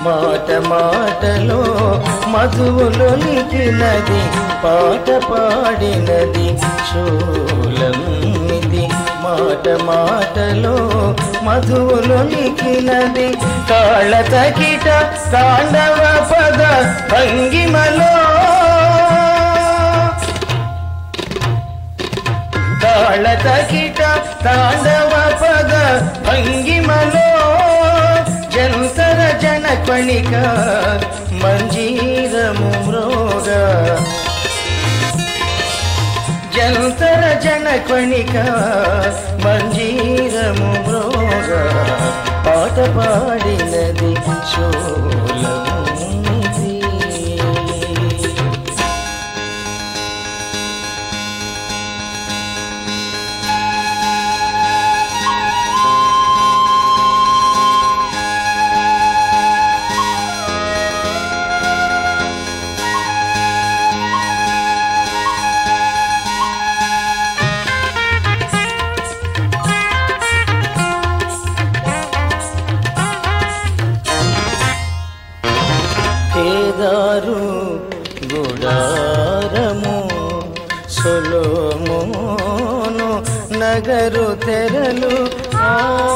మాట మాటలో మధువులో నిలినది పాట పాడినది శూలమిది మాట మాటలో మధువులో నిలినది కాళ్ళ తకిట తాండవ పద భంగిమలో తాళ తకిట తాండవ పద భంగిమలో జంతర జనకణిక మంజీరము మ్రోగ జంతర జనకణిక మంజీరము మ్రోగ పాట పాడినది శోలమునిది కేదారు గుడారము సొలోమోను నగరు తెరలు ఆ,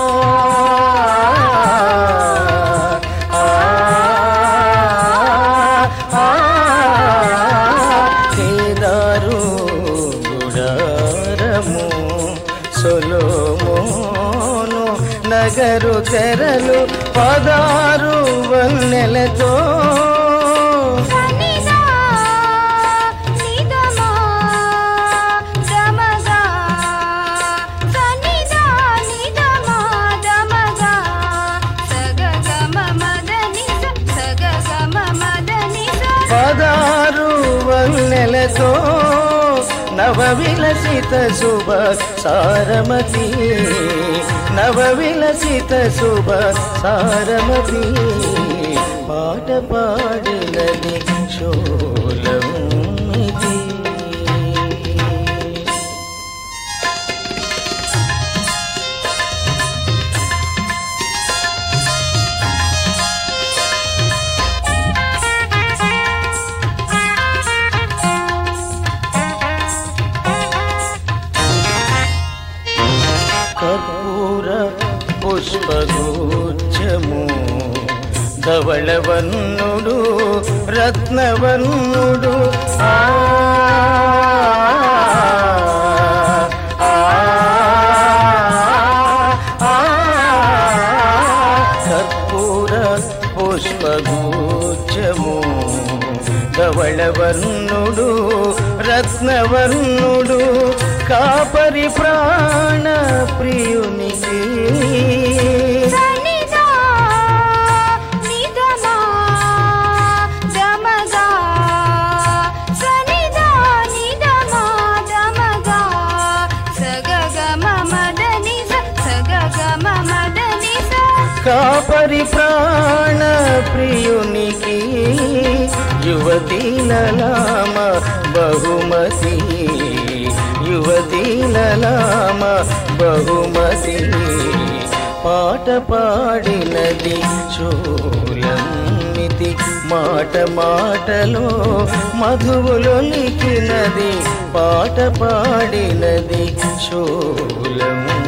ఆ, ఆ, కేదారు గుడారము సొలోమోను నగరు తెరలు పదారు వన్నెలతో సనిదా నిదమా దమగా సనిదా నిదమా దమగా సగగమ మదని సగగమ మదని పదారు వన్నెలతో నవ విలసిత శుభ సారమతి నవ విలసిత శుభ సారమతి పాట పాడినది శోలమిది కర్పూర పుష్పగోచము ధవళవన్నుడు రత్నవన్నుడు ఆ, ఆ, ఆ, కర్పూర పుష్పగోచము ధవళవర్ణుడు రత్నవర్ణుడు కాపరి ప్రాణ ప్రియునికి సనిదా నిదమా దమగా సనిదా నిదమా దమగా సగగమ మదని సగగమ మదని కాపరి ప్రాణ ప్రియునికి యువతీలలామ బహుమతి యువతీలలామ బహుమతి పాట పాడినది శూలమితి మాట మాటలో మధువులో లిఖినది పాట పాడినది శూలము